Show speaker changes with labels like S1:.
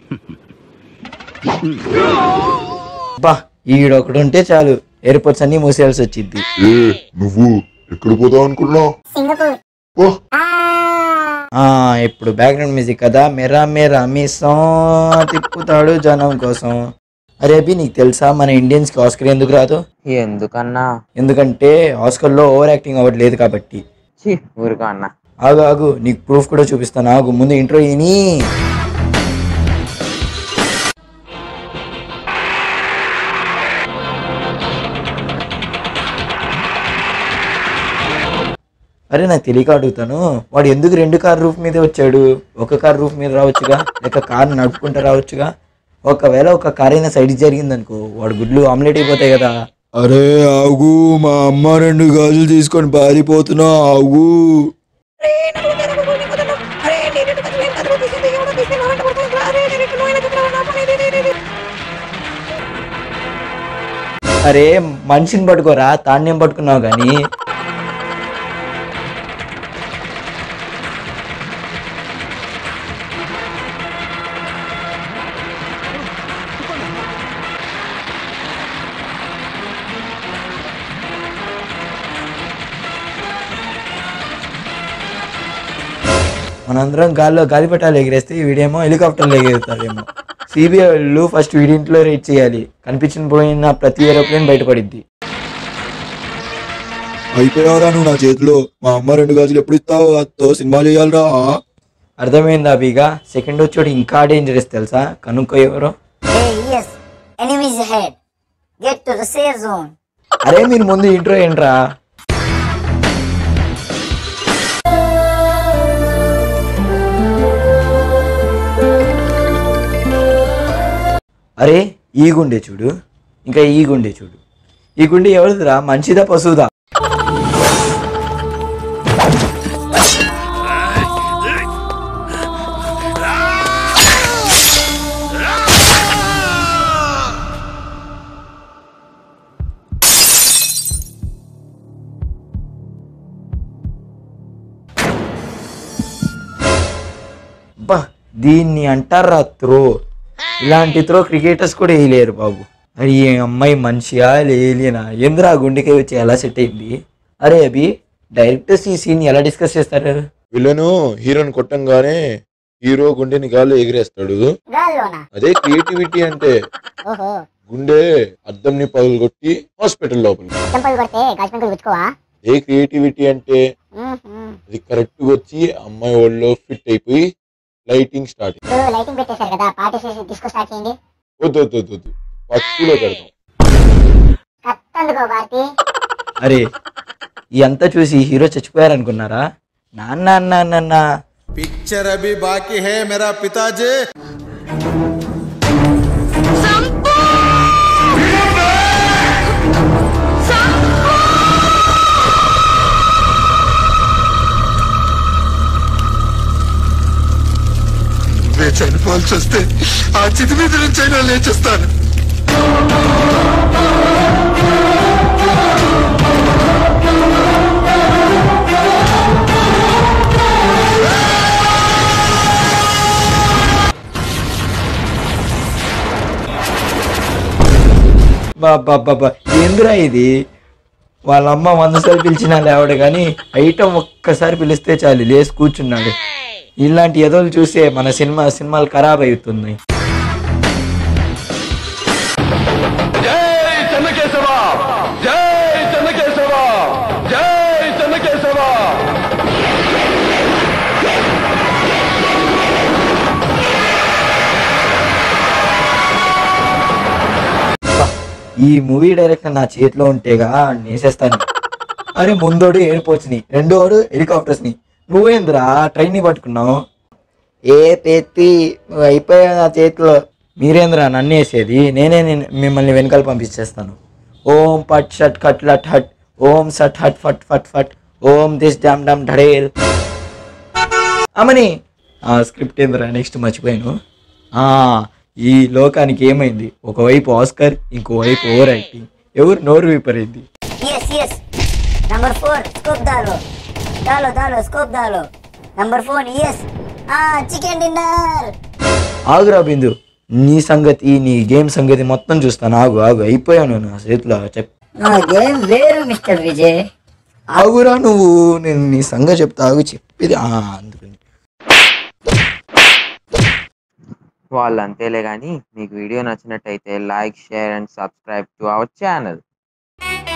S1: బా ఈడొకడు ఉంటే చాలు ఎయిర్పోర్ట్స్ అన్ని మూసేయాల్సి వచ్చింది
S2: ఏ నువ్వు ఎక్కడ పోదాం అనుకున్నావు
S3: సింగపూర్
S2: ఓ
S1: ఆ ఇప్పుడు బ్యాక్గ్రౌండ్ మ్యూజిక్ కదా మెరా మెరా మిస్సా తిప్పుతాడు జనం కోసం అరే అభి నీకు తెలుసా మన ఇండియన్స్ కి ఆస్కర్ ఎందుకు రాదు
S4: ఎందుకన్నా
S1: ఎందుకంటే ఆస్కర్ లో ఓవర్ యాక్టింగ్ అవ్వట్లేదు కాబట్టి
S4: ఛీ ఊరుకో అన్న
S1: ఆగు ఆగు నీకు ప్రూఫ్ కూడా చూపిస్తాను ఆగు ముందు ఇంట్రో ఇని అరే నాకు తెలియక అడుగుతాను వాడు ఎందుకు రెండు కార్ రూఫ్ మీద వచ్చాడు ఒక కార్ రూఫ్ మీద రావచ్చుగా లేక కార్ నడుపుకుంటూ రావచ్చుగా ఒకవేళ ఒక కార్ అయినా సైడ్ జరిగింది అనుకో వాడు గుడ్లు ఆమ్లెట్ అయిపోతాయి కదా అరే ఆగు మా అమ్మ రెండు గాజులు తీసుకొని పారిపోతున్నా ఆగు అరే మనిషిని పట్టుకోరా తాన్యం పట్టుకున్నావు కానీ మనందరం గాల్లో గాలిపటాలు ఎగిరేస్తే వీడేమో హెలికాప్టర్లు ఎగిరేస్తాడేమో సిబిఐ వాళ్ళు ఫస్ట్ వీడింట్లో రేట్ చేయాలి కనిపించిన పోయిన ప్రతి ఏరోప్లేన్ బయటపడిద్ది
S2: అయిపోయావరా నువ్వు నా చేతిలో మా అమ్మ రెండు గాజులు ఎప్పుడు ఇస్తావు అత్తో సినిమా చేయాలరా
S1: అర్థమైందా అభిగా సెకండ్ వచ్చాడు ఇంకా డేంజరస్ తెలుసా కనుక్కో ఎవరో
S3: Hey, yes. Enemies ahead. Get to the safe zone.
S1: అరే మీరు ముందు ఇంట్రో ఏంట్రా అరే ఈ గుండె చూడు ఇంకా ఈ గుండె చూడు ఈ గుండె ఎవరిదిరా మంచిదా పశువుదా బా దీన్ని అంటారా త్రో ఇలాంటి త్రో క్రికెటర్స్ కూడా వేయలేరు బాబు అరే ఈ అమ్మాయి మనిషియా లేలియనా ఎందురా గుండెకాయ వచ్చి ఎలా సెట్ అయింది అరే అభి డైరెక్టర్స్ ఈ సీన్ ఎలా డిస్కస్ చేస్తారు
S2: విలను హీరోని కొట్టంగానే హీరో గుండెని గాల్లో ఎగిరేస్తాడు
S3: గాల్లోనా
S2: అదే క్రియేటివిటీ అంటే
S3: ఓహో
S2: గుండె అద్దంని పగులు కొట్టి హాస్పిటల్ లోపల
S3: చెంపలు కొడితే గాజు పెంకులు గుచ్చుకోవా
S2: ఏ క్రియేటివిటీ అంటే
S3: మ్మ్హ్మ్.
S2: అది కరెక్ట్ గా వచ్చి అమ్మాయి ఒళ్ళో ఫిట్ అయిపోయి లైటింగ్ స్టార్ట్
S3: ఇప్పుడు లైటింగ్ పెట్టేశారు కదా పార్టీ చేసి డిస్కో స్టార్ట్ చేయండి
S2: వద్దు వద్దు వద్దు వద్దు పచ్చులో పెడతాం
S3: కత్తందుకో భారతి
S1: అరే ఈ అంతా చూసి హీరో చచ్చిపోయారనుకున్నారా నాన్న అన్న అన్న
S5: पिक्चर अभी बाकी है मेरा पिताजी
S2: నువ్వే చనిపోవాల్సి వస్తే ఆ చితి మీద నుంచి అయినా లేచేస్తాను
S1: బాబా ఏందిరా ఇది వాళ్ళ అమ్మ వంద సార్లు పిలిచినా లేవడు కానీ ఐటమ్ ఒక్కసారి పిలిస్తే చాలు లేచి కూర్చున్నాడు ఇలాంటి ఎదలు చూసే మన సినిమా సినిమాలు ఖరాబ్ అవుతున్నాయి ఈ మూవీ డైరెక్టర్ నా చేతిలో ఉంటేగా నేసేస్తాను అరే ముందోడు ఎయిర్పోర్ట్స్ ని రెండోడు హెలికాప్టర్స్ ని నువ్వేంద్రా ట్రైన్ ని పట్టుకున్నావు ఏ పెత్తి నువ్వు అయిపోయా నా చేతిలో మీరేంద్రా నన్ను వేసేది నేనే నిన్ను- మిమ్మల్ని వెనకాల పంపించేస్తాను ఓం పట్ షట్ కట్ లట్ హట్ ఓం సట్ హట్ ఫట్ ఫట్ ఫట్ ఓం దిస్ డామ్ డమ్ ఢడేల్ అమ్మని ఆ స్క్రిప్ట్ ఏందిరా నెక్స్ట్ మర్చిపోయాను ఆ, ఈ లోకానికి ఏమైంది ఒకవైపు ఆస్కర్ ఇంకోవైపు ఓవర్ యాక్టింగ్ ఎవరు నోరు విపరింది
S3: yes yes number 4 scope डालो डालो डालो scope डालो number 4 yes చికెన్ డిన్నర్
S1: ఆగురా బిందు నీ సంగతి నీ గేమ్ సంగతి మొత్తం చూస్తాను ఆగు ఆగు అయిపోయాను నా చేతిలో చెప్
S3: నా గేమ్ వేరు మిస్టర్ విజయ్
S1: ఆగురా నువ్వు నేను నీ సంగతి చెప్తా ఆగు చెప్పేది ఆ, అందుకని
S4: వాళ్ళు అంతేలే కానీ మీకు వీడియో నచ్చినట్టయితే like share and subscribe to our channel